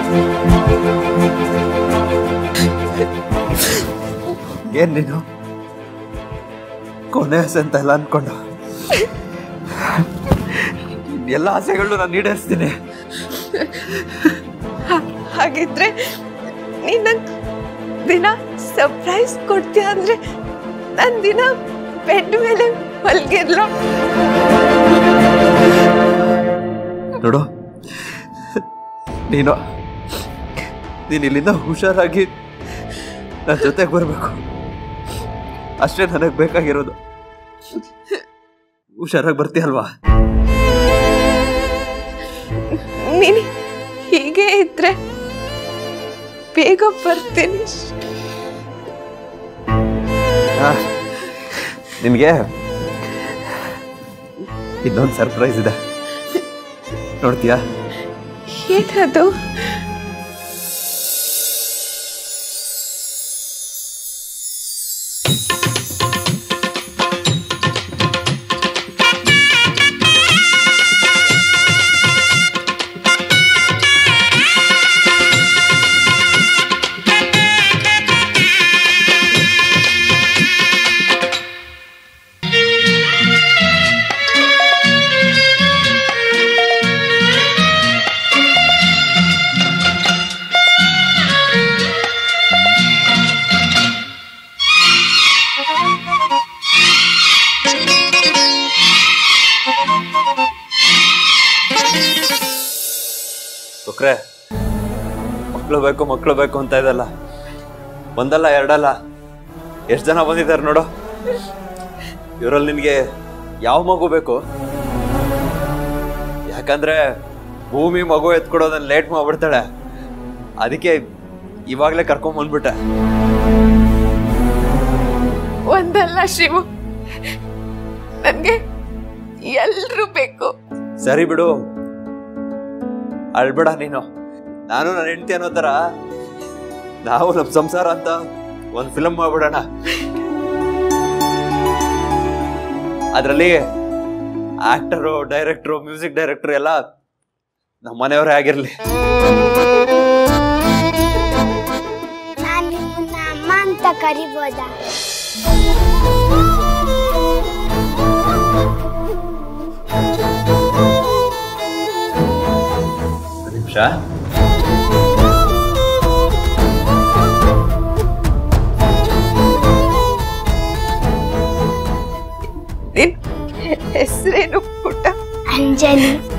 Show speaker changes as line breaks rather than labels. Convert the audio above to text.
ಏನ್ ನೀನು ಕೊನೆ ಆಸೆ ಅಂತ ಎಲ್ಲ ಅನ್ಕೊಂಡು ಎಲ್ಲ ಆಸೆಗಳು ನಾನು ಈಡೇರಿಸ್ತೀನಿ
ಹಾ- ಹಾಗಿದ್ರೆ ನೀನ್ ನಂಗ್ ದಿನ ಸರ್ಪ್ರೈಸ್ ಕೊಡ್ತೀಯ ಅಂದ್ರೆ ನಾನ್ ದಿನ ಬೆಡ್ ಮೇಲೆ ಮಲ್ಗಿರ್ಲ
ನೋಡು ನೀನು ನೀನು ಇಲ್ಲಿಂದ ಹುಷಾರಾಗಿ ನನ್ನ ಜೊತೆಗೆ ಬರಬೇಕು ಅಷ್ಟೇ ನನಗೆ ಬೇಕಾಗಿರೋದು ಹುಷಾರಾಗಿ ಬರ್ತೀಯಲ್ವಾ
ನೀನ್ ಹೀಗೆ ಇದ್ರೆ ಬೇಗ ಬರ್ತೀನಿ
ನಿನಗೆ ಇನ್ನೊಂದು ಸರ್ಪ್ರೈಸ್ ಇದೆ ನೋಡ್ತೀಯಾ
ಏನದು
ಒಕ್ರೆ ಮಕ್ಕಳು ಬೇಕು ಮಕ್ಕಳು ಬೇಕು ಅಂತ ಇದಲ್ಲ ಒಂದಲ್ಲ ಎರಡಲ್ಲ ಎಷ್ಟು ಜನ ಬಂದಿದ್ದಾರೆ ನೋಡು ಇವರಲ್ಲಿ ನಿನಗೆ ಯಾವ ಮಗು ಬೇಕು ಯಾಕಂದ್ರೆ ಭೂಮಿ ಮಗು ಎತ್ಕೊಡೋದನ್ನ ಲೇಟ್ ಮಾಡ್ಬಿಡ್ತಾಳೆ ಅದಕ್ಕೆ ಇವಾಗಲೇ ಕರ್ಕೊಂಡ್ ಬಂದ್ಬಿಟ್ಟೆ
ಒಂದಲ್ಲ ಶಿವು ನನ್ಗೆ ಎಲ್ರೂ ಬೇಕು
ಸರಿ ಬಿಡು ಅಳ್ಬೇಡ ನೀನು ನಾನು ನನ್ನ ಹೆಂಡತಿ ಅನ್ನೋ ಥರ ನಾವು ನಮ್ಮ ಸಂಸಾರ ಅಂತ ಒಂದು ಫಿಲಮ್ ಮಾಡ್ಬಿಡೋಣ ಅದರಲ್ಲಿ ಆಕ್ಟರು ಡೈರೆಕ್ಟ್ರು ಮ್ಯೂಸಿಕ್ ಡೈರೆಕ್ಟ್ರು ಎಲ್ಲ ನಮ್ಮ ಮನೆಯವರೇ ಆಗಿರಲಿ
ನಾನು ನಿಮ್ಮನ್ನ ಅಮ್ಮ ಅಂತ ಕರಿಬೋದಾ
ನಿಮಿಷ
ನಿನ್ ಹೆಸರೇನು ಪುಟ್ಟ
ಅಂಜಲಿ